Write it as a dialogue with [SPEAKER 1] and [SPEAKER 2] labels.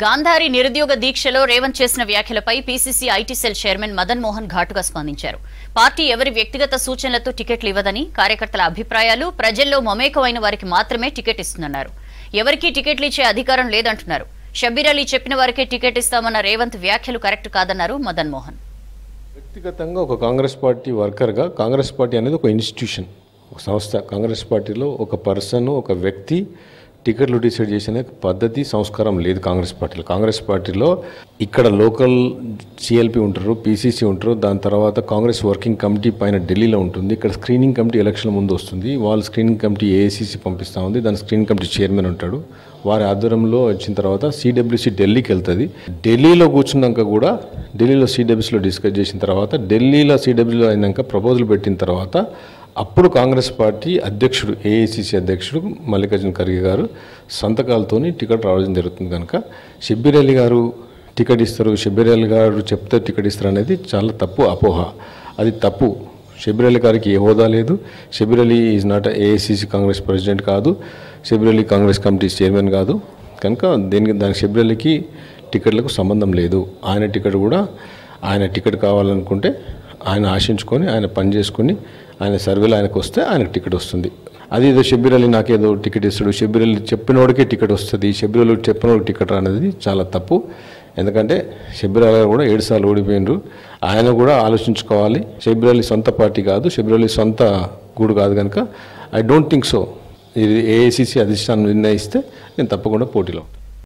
[SPEAKER 1] గాంధారి నిరుద్యోగ దీక్షలో రేవంత్ చేసిన వ్యాఖ్యలపై PCC IT cell chairman Madan Mohan ఘాటుగా స్పందించారు పార్టీ ఎవరి వ్యక్తిగత సూచనలతో టికెట్లు ఇవ్వదని కార్యకర్తల అభిప్రాయాలు ప్రజల్లో మమేకమైన వారికి మాత్రమే టికెట్ ఇస్తుందన్నారు ఎవరికీ టికెట్లు ఇచ్చే అధికారం లేదంటున్నారు షబ్బీర్ అలీ చెప్పిన వారికే టికెట్ ఇస్తామన్న రేవంత్ వ్యాఖ్యలు కరెక్ట్ కాదన్నారు మదన్ మోహన్
[SPEAKER 2] వ్యక్తిగతంగా ఒక కాంగ్రెస్ పార్టీ వర్కర్గా కాంగ్రెస్ పార్టీ అనేది ఒక ఇన్స్టిట్యూషన్ ఒక సంస్థ కాంగ్రెస్ పార్టీలో ఒక పర్సన్ ఒక వ్యక్తి టికెట్లు డిసైడ్ చేసిన పద్ధతి సంస్కారం లేదు కాంగ్రెస్ పార్టీలో కాంగ్రెస్ పార్టీలో ఇక్కడ లోకల్ సిఎల్పి ఉంటారు పీసీసీ ఉంటారు దాని తర్వాత కాంగ్రెస్ వర్కింగ్ కమిటీ పైన ఢిల్లీలో ఉంటుంది ఇక్కడ స్క్రీనింగ్ కమిటీ ఎలక్షన్ ముందు వస్తుంది వాళ్ళు స్క్రీనింగ్ కమిటీ ఏఐసీసీ పంపిస్తూ ఉంది దాని స్క్రీనింగ్ కమిటీ చైర్మన్ ఉంటాడు వారి ఆధ్వర్యంలో వచ్చిన తర్వాత సిడబ్ల్యూసి ఢిల్లీకి వెళ్తుంది ఢిల్లీలో కూర్చున్నాక కూడా ఢిల్లీలో సిడబ్ల్యూసీలో డిస్కస్ చేసిన తర్వాత ఢిల్లీలో సిడబ్ల్యూలో అయినాక ప్రపోజల్ పెట్టిన తర్వాత అప్పుడు కాంగ్రెస్ పార్టీ అధ్యక్షుడు ఏఐసిసి అధ్యక్షుడు మల్లికార్జున ఖర్గే గారు సంతకాలతోని టికెట్ రావడం జరుగుతుంది కనుక షబ్బీర్ అలీ గారు టికెట్ ఇస్తారు షబ్బీర్ అలీ గారు చెప్తే టికెట్ ఇస్తారు అనేది చాలా తప్పు అపోహ అది తప్పు షబ్బీర్ అలీ గారికి ఏ హోదా లేదు Shabbir Ali is not AICC Congress president కాదు షబ్బీర్ అలీ కాంగ్రెస్ కమిటీ చైర్మన్ కాదు కనుక దీనికి దానికి షబ్బీర్ అలీకి టికెట్లకు సంబంధం లేదు ఆయన టికెట్ కూడా ఆయన టికెట్ కావాలనుకుంటే ఆయన ఆశించుకొని ఆయన పని చేసుకొని ఆయన సర్వేలో ఆయనకు వస్తే ఆయనకు టికెట్ వస్తుంది అది ఏదో షబ్బీర్ అలీ నాకేదో టికెట్ ఇస్తాడు షబ్బీర్ అలీ చెప్పినోడికే టికెట్ వస్తుంది షబ్బీర్ అలీ చెప్పినోడికి టికెట్ అనేది చాలా తప్పు ఎందుకంటే షబ్బీర్ అలీ కూడా ఏడు సార్లు ఓడిపోయినరు ఆయన కూడా ఆలోచించుకోవాలి షబ్బీర్ అలీ సొంత పార్టీ కాదు షబ్బీర్ అలీ సొంత గూడు కాదు కనుక ఐ డోంట్ థింక్ సో ఇది ఏఐసిసి అధిష్టానం నిర్ణయిస్తే నేను తప్పకుండా పోటీలో ఉంటాను